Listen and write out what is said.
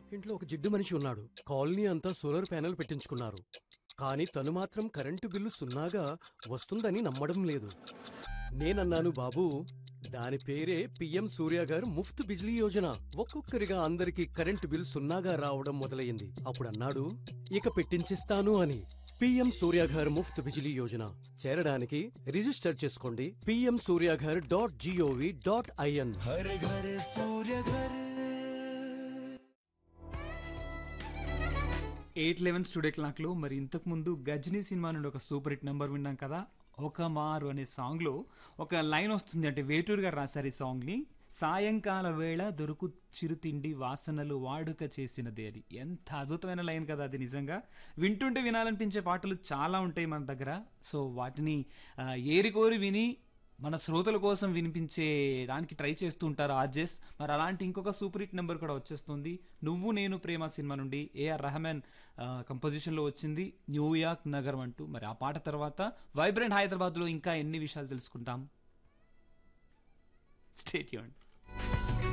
ఇంట్లో ఒక జిడ్డు మనిషి ఉన్నాడు కాలనీ అంతా సోలార్ ప్యానెల్ పెట్టించుకున్నారు కానీ తను మాత్రం కరెంటు బిల్లు సున్నాగా వస్తుందని నమ్మడం లేదు నేనన్నాను బాబు దాని పేరే పిఎం సూర్య గారు ముఫ్త్ బిజ్లీ యోజన ఒక్కొక్కరిగా అందరికీ కరెంటు బిల్ సున్నాగా రావడం మొదలయ్యింది అప్పుడు అన్నాడు ఇక పెట్టించిస్తాను అని పిఎం సూర్య గారు ముఫ్త్ బిజిలీ యోజన చేరడానికి రిజిస్టర్ చేసుకోండి PM Surya Ghar dot G O V dot I N Har Ghar Surya घर ఎయిట్ లెవెన్ స్టూడియో క్లాక్లో మరి ఇంతకు ముందు గజనీ సినిమా నుండి ఒక సూపర్ హిట్ నెంబర్ విన్నాం కదా ఒక మారు అనే సాంగ్లో ఒక లైన్ వస్తుంది అంటే వేటూరు గారు రాశారు ఈ సాంగ్ని సాయంకాల వేళ దొరుకు చిరుతిండి వాసనలు వాడుక చేసినది అది ఎంత అద్భుతమైన లైన్ కదా అది నిజంగా వింటుంటే వినాలనిపించే పాటలు చాలా ఉంటాయి మన దగ్గర సో వాటిని ఆ, ఏరికోరి విని మన శ్రోతల కోసం వినిపించేయడానికి ట్రై చేస్తూ ఉంటారు ఆర్జెస్ మరి అలాంటి ఇంకొక సూపర్ హిట్ నెంబర్ కూడా వచ్చేస్తుంది నువ్వు నేను ప్రేమ సినిమా నుండి ఏఆర్ రెహమాన్ ఆ, కంపోజిషన్లో వచ్చింది న్యూయార్క్ నగరం అంటూ మరి ఆ పాట తర్వాత వైబ్రెంట్ హైదరాబాద్లో ఇంకా ఎన్ని విషయాలు తెలుసుకుంటాం స్టేట్ యూన్